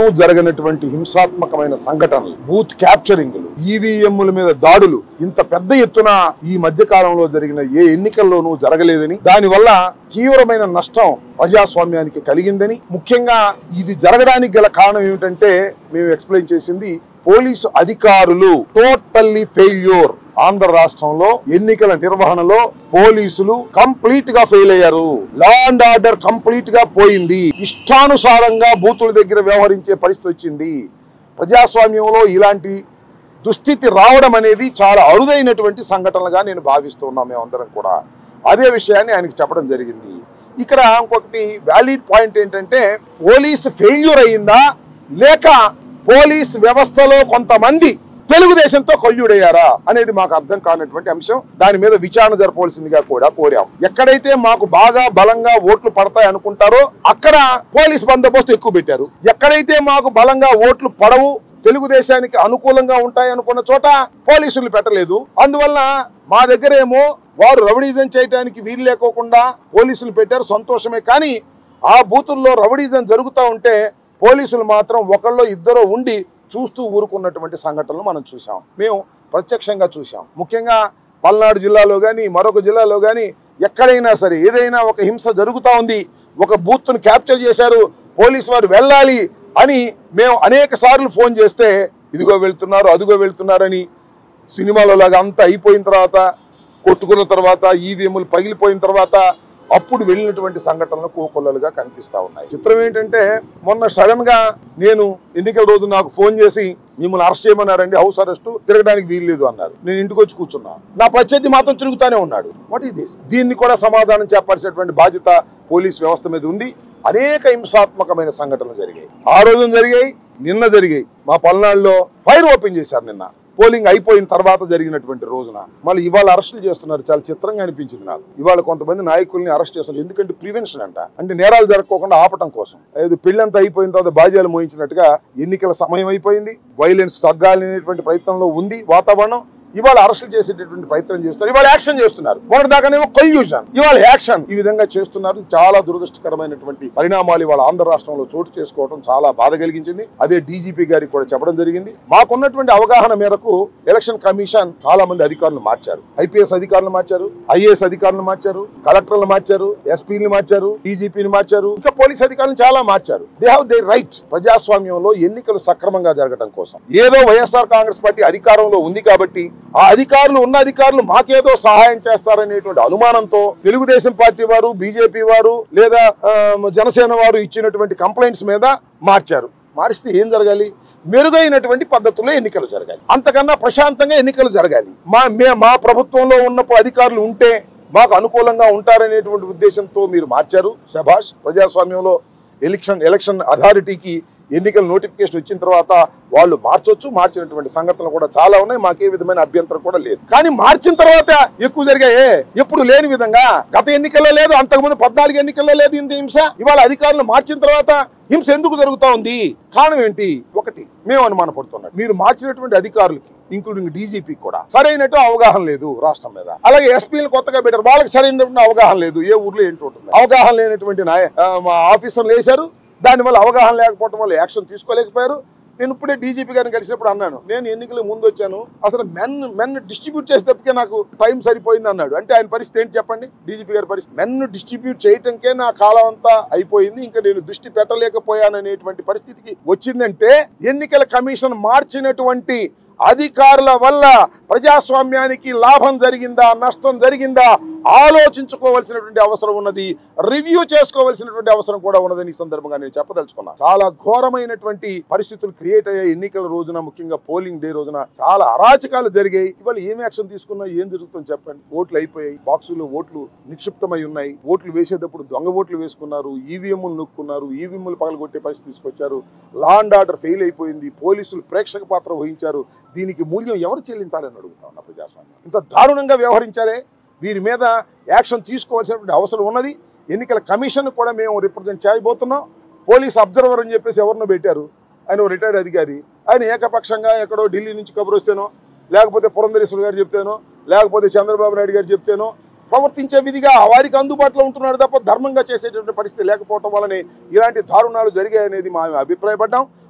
చరిత్రలోనూ జరగనటువంటి హింసాత్మకమైన సంఘటనలు బూత్ క్యాప్చరింగ్లు ఈవీఎంల మీద దాడులు ఇంత పెద్ద ఎత్తున ఈ మధ్య కాలంలో జరిగిన ఏ ఎన్నికల్లోనూ జరగలేదని దానివల్ల తీవ్రమైన నష్టం ప్రజాస్వామ్యానికి కలిగిందని ముఖ్యంగా ఇది జరగడానికి గల కారణం ఏమిటంటే మేము ఎక్స్ప్లెయిన్ చేసింది పోలీసు అధికారులు టోటల్లీ ఫెయిల్యూర్ ఆంధ్ర రాష్ట్రంలో ఎన్నికల నిర్వహణలో పోలీసులు కంప్లీట్ గా ఫెయిల్ అయ్యారు లా అండ్ ఆర్డర్ కంప్లీట్ గా పోయింది ఇష్టానుసారంగా బూతుల దగ్గర వ్యవహరించే పరిస్థితి వచ్చింది ప్రజాస్వామ్యంలో ఇలాంటి దుస్థితి రావడం అనేది చాలా అరుదైనటువంటి సంఘటనలుగా నేను భావిస్తున్నాం మేమందరం కూడా అదే విషయాన్ని ఆయనకి చెప్పడం జరిగింది ఇక్కడ ఇంకొకటి వ్యాలిడ్ పాయింట్ ఏంటంటే పోలీస్ ఫెయిల్యూర్ అయ్యిందా లేక పోలీస్ వ్యవస్థలో కొంతమంది తెలుగుదేశంతో కల్యుడయ్యారా అనేది మాకు అర్థం కానటువంటి అంశం దాని మీద విచారణ జరపవలసిందిగా కూడా కోరాం ఎక్కడైతే మాకు బాగా బలంగా ఓట్లు పడతాయి అనుకుంటారో అక్కడ పోలీస్ బందోబస్తు ఎక్కువ పెట్టారు ఎక్కడైతే మాకు బలంగా ఓట్లు పడవు తెలుగుదేశానికి అనుకూలంగా ఉంటాయి అనుకున్న చోట పోలీసులు పెట్టలేదు అందువల్ల మా దగ్గర ఏమో వారు రౌడీజం చేయడానికి వీలు లేకోకుండా పోలీసులు పెట్టారు సంతోషమే కానీ ఆ బూతుల్లో రౌడీజం జరుగుతూ ఉంటే పోలీసులు మాత్రం ఒకళ్ళో ఇద్దరు ఉండి చూస్తూ ఊరుకున్నటువంటి సంఘటనలు మనం చూసాం మేము ప్రత్యక్షంగా చూసాం ముఖ్యంగా పల్నాడు జిల్లాలో కానీ మరొక జిల్లాలో కానీ ఎక్కడైనా సరే ఏదైనా ఒక హింస జరుగుతూ ఉంది ఒక బూత్ను క్యాప్చర్ చేశారు పోలీసు వారు వెళ్ళాలి అని మేము అనేక సార్లు ఫోన్ చేస్తే ఇదిగో వెళ్తున్నారు అదిగో వెళ్తున్నారని సినిమాలో లాగా అంతా అయిపోయిన తర్వాత కొట్టుకున్న తర్వాత ఈవీఎంలు పగిలిపోయిన తర్వాత అప్పుడు వెళ్ళినటువంటి సంఘటనలు కోకొల్లలుగా కనిపిస్తా ఉన్నాయి చిత్రం ఏంటంటే మొన్న సడన్ గా నేను ఎన్నికల రోజు నాకు ఫోన్ చేసి మిమ్మల్ని అరెస్ట్ చేయమన్నారండి హౌస్ అరెస్ట్ తిరగడానికి వీల్లేదు అన్నారు నేను ఇంటికి వచ్చి కూర్చున్నా నా ప్రత్యర్థి మాత్రం తిరుగుతానే ఉన్నాడు వాట్ ఈస్ దిస్ దీన్ని కూడా సమాధానం చెప్పాల్సినటువంటి బాధ్యత పోలీస్ వ్యవస్థ మీద ఉంది అనేక హింసాత్మకమైన సంఘటనలు జరిగాయి ఆ రోజు జరిగాయి నిన్న జరిగాయి మా పల్నాడులో ఫైర్ ఓపెన్ చేశారు నిన్న పోలింగ్ అయిపోయిన తర్వాత జరిగినటువంటి రోజున మళ్ళీ ఇవాళ అరెస్టులు చేస్తున్నారు చాలా చిత్రంగా అనిపించింది నాకు ఇవాళ కొంతమంది నాయకుల్ని అరెస్ట్ చేస్తున్నారు ఎందుకంటే ప్రివెన్షన్ అంట అంటే నేరాలు జరగకోకుండా ఆపటం కోసం ఏదో పెళ్ళంతా అయిపోయిన తర్వాత బాధ్యాలు మోయించినట్టుగా ఎన్నికల సమయం అయిపోయింది వైలెన్స్ తగ్గాలనేటువంటి ప్రయత్నంలో ఉంది వాతావరణం ఇవాళ అరెస్టులు చేసేటటువంటి ప్రయత్నం చేస్తున్నారు ఇవాళ యాక్షన్ చేస్తున్నారు మొదటి దాకానేమో కల్యూషన్ ఇవాళ యాక్షన్ ఈ విధంగా చేస్తున్నారు చాలా దురదృష్టకరమైనటువంటి పరిణామాలు ఇవాళ ఆంధ్ర రాష్ట్రంలో చోటు చేసుకోవడం చాలా బాధ కలిగించింది అదే డీజీపీ గారికి కూడా చెప్పడం జరిగింది మాకున్నటువంటి అవగాహన మేరకు ఎలక్షన్ కమిషన్ చాలా మంది అధికారులు మార్చారు ఐపీఎస్ అధికారులు మార్చారు ఐఏఎస్ అధికారులు మార్చారు కలెక్టర్లు మార్చారు ఎస్పీని మార్చారు డీజీపీని మార్చారు ఇంకా పోలీస్ అధికారులు చాలా మార్చారు దే హావ్ దే రైట్ ప్రజాస్వామ్యంలో ఎన్నికలు సక్రమంగా జరగడం కోసం ఏదో వైఎస్ఆర్ కాంగ్రెస్ పార్టీ అధికారంలో ఉంది కాబట్టి ఆ అధికారులు ఉన్న అధికారులు మాకేదో సహాయం చేస్తారనేటువంటి అనుమానంతో తెలుగుదేశం పార్టీ వారు బీజేపీ వారు లేదా ఆ, జనసేన వారు ఇచ్చినటువంటి కంప్లైంట్స్ మీద మార్చారు మారిస్తే ఏం జరగాలి మెరుగైనటువంటి పద్ధతుల్లో ఎన్నికలు జరగాలి అంతకన్నా ప్రశాంతంగా ఎన్నికలు జరగాలి మా మే మా ప్రభుత్వంలో ఉన్నప్పుడు అధికారులు ఉంటే మాకు అనుకూలంగా ఉంటారనేటువంటి ఉద్దేశంతో మీరు మార్చారు శభాష్ ప్రజాస్వామ్యంలో ఎలక్షన్ ఎలక్షన్ అథారిటీకి ఎన్నికల నోటిఫికేషన్ వచ్చిన తర్వాత వాళ్ళు మార్చొచ్చు మార్చినటువంటి సంఘటనలు కూడా చాలా ఉన్నాయి మాకే విధమైన అభ్యంతరం కూడా లేదు కానీ మార్చిన తర్వాత ఎక్కువ జరిగాయే ఎప్పుడు లేని విధంగా గత ఎన్నికల్లో లేదు అంతకుముందు పద్నాలుగు ఎన్నికల్లో లేదు ఇంత హింస ఇవాళ అధికారులు మార్చిన తర్వాత హింస ఎందుకు జరుగుతా ఉంది కారణం ఏంటి ఒకటి మేము అనుమానపడుతున్నాం మీరు మార్చినటువంటి అధికారులకి ఇంక్లూడింగ్ డీజీపీ కూడా సరైనట్టు అవగాహన లేదు రాష్ట్రం మీద అలాగే ఎస్పీలు కొత్తగా పెట్టారు వాళ్ళకి సరైనటువంటి అవగాహన లేదు ఏ ఊర్లో ఏంటి ఉంటుంది అవగాహన లేనటువంటి నాయ ఆ, మా ఆఫీసర్లు వేశారు దానివల్ల అవగాహన లేకపోవడం వల్ల యాక్షన్ తీసుకోలేకపోయారు నేను ఇప్పుడే డీజీపీ గారిని కలిసినప్పుడు అన్నాను నేను ఎన్నికలకు ముందు వచ్చాను అసలు మెన్ మెన్ డిస్ట్రిబ్యూట్ చేసేటప్పటికే నాకు టైం సరిపోయింది అన్నాడు అంటే ఆయన పరిస్థితి ఏంటి చెప్పండి డీజీపీ గారి పరిస్థితి మెన్ డిస్ట్రిబ్యూట్ చేయటంకే నా కాలం అంతా అయిపోయింది ఇంకా నేను దృష్టి పెట్టలేకపోయాననేటువంటి పరిస్థితికి వచ్చిందంటే ఎన్నికల కమిషన్ మార్చినటువంటి అధికారుల వల్ల ప్రజాస్వామ్యానికి లాభం జరిగిందా నష్టం జరిగిందా ఆలోచించుకోవాల్సినటువంటి అవసరం ఉన్నది రివ్యూ చేసుకోవాల్సినటువంటి అవసరం కూడా ఉన్నదని ఈ సందర్భంగా నేను చెప్పదలుచుకున్నా చాలా ఘోరమైనటువంటి పరిస్థితులు క్రియేట్ అయ్యాయి ఎన్నికల రోజున ముఖ్యంగా పోలింగ్ డే రోజున చాలా అరాచకాలు జరిగాయి ఇవాళ ఏం యాక్షన్ తీసుకున్నా ఏం జరుగుతుందో చెప్పండి ఓట్లు అయిపోయాయి బాక్సులో ఓట్లు నిక్షిప్తమై ఉన్నాయి ఓట్లు వేసేటప్పుడు దొంగ ఓట్లు వేసుకున్నారు ఈవీఎంలు నొక్కున్నారు ఈవీఎంలు పగలగొట్టే పరిస్థితి తీసుకొచ్చారు లా అండ్ ఆర్డర్ ఫెయిల్ అయిపోయింది పోలీసులు ప్రేక్షక పాత్ర వహించారు దీనికి మూల్యం ఎవరు చెల్లించాలని అడుగుతా ఉన్నా ప్రజాస్వామ్యం ఇంత దారుణంగా వ్యవహరించారే వీరి మీద యాక్షన్ తీసుకోవాల్సినటువంటి అవసరం ఉన్నది ఎన్నికల కమిషన్ కూడా మేము రిప్రజెంట్ చేయబోతున్నాం పోలీస్ అబ్జర్వర్ అని చెప్పేసి ఎవరినో పెట్టారు ఆయన రిటైర్డ్ అధికారి ఆయన ఏకపక్షంగా ఎక్కడో ఢిల్లీ నుంచి కబురు వస్తేనో లేకపోతే పురంధరేశ్వర గారు చెప్తేనో లేకపోతే చంద్రబాబు నాయుడు గారు చెప్తేనో ప్రవర్తించే విధిగా వారికి అందుబాటులో ఉంటున్నాడు తప్ప ధర్మంగా చేసేటువంటి పరిస్థితి లేకపోవటం వల్లనే ఇలాంటి దారుణాలు జరిగాయనేది మా అభిప్రాయపడ్డాం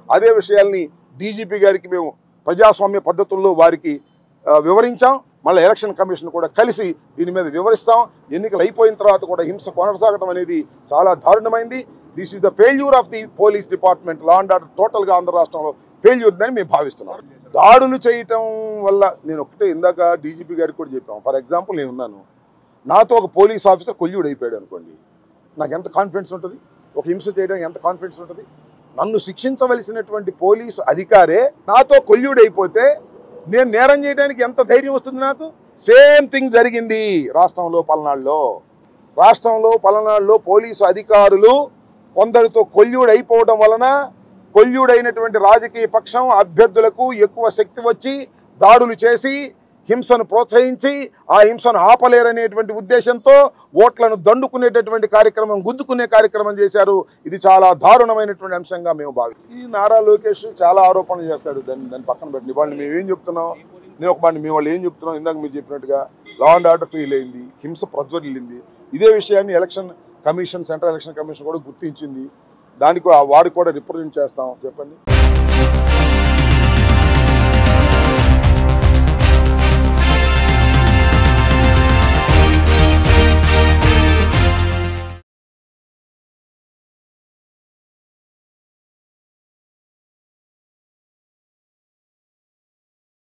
అదే విషయాల్ని డీజీపీ గారికి మేము ప్రజాస్వామ్య పద్ధతుల్లో వారికి ఆ, వివరించాం మళ్ళీ ఎలక్షన్ కమిషన్ కూడా కలిసి దీని మీద వివరిస్తాం ఎన్నికలు అయిపోయిన తర్వాత కూడా హింస కొనసాగడం అనేది చాలా దారుణమైంది this is the failure of the police department law and order టోటల్గా ఆంధ్ర రాష్ట్రంలో ఫెయిల్యూర్ అని మేము భావిస్తున్నాం దాడులు చేయటం వల్ల నేను ఒకటే ఇందాక డీజీపీ గారికి కూడా చెప్పాం ఫర్ ఎగ్జాంపుల్ నేను ఉన్నాను నాతో ఒక పోలీస్ ఆఫీసర్ కొల్యూడ్ అయిపోయాడు అనుకోండి నాకు ఎంత కాన్ఫిడెన్స్ ఉంటుంది ఒక హింస చేయడానికి ఎంత కాన్ఫిడెన్స్ ఉంటుంది నన్ను శిక్షించవలసినటువంటి పోలీసు అధికారే నాతో కొల్యూడ్ అయిపోతే నేను నేరం చేయడానికి ఎంత ధైర్యం వస్తుంది నాకు సేమ్ థింగ్ జరిగింది రాష్ట్రంలో పల్నాడులో రాష్ట్రంలో పల్నాడులో పోలీసు అధికారులు కొందరితో కొల్యూడ్ అయిపోవడం వలన కొల్యూడ్ అయినటువంటి రాజకీయ పక్షం అభ్యర్థులకు ఎక్కువ శక్తి వచ్చి దాడులు చేసి హింసను ప్రోత్సహించి ఆ హింసను ఆపలేరనేటువంటి ఉద్దేశంతో ఓట్లను దండుకునేటటువంటి కార్యక్రమం గుద్దుకునే కార్యక్రమం చేశారు ఇది చాలా దారుణమైనటువంటి అంశంగా మేము భావి ఈ నారా లోకేష్ చాలా ఆరోపణలు చేస్తాడు దాన్ని దాన్ని పక్కన పెట్టి వాళ్ళు మేము ఏం చెప్తున్నాం నేను ఒక మాట మేము వాళ్ళు ఏం చెప్తున్నాం ఇందాక మీరు చెప్పినట్టుగా లా అండ్ ఆర్డర్ ఫెయిల్ అయింది హింస ప్రజ్వరిల్లింది ఇదే విషయాన్ని election commission central election commission కూడా గుర్తించింది దానికి వాడు కూడా రిప్రజెంట్ చేస్తాం చెప్పండి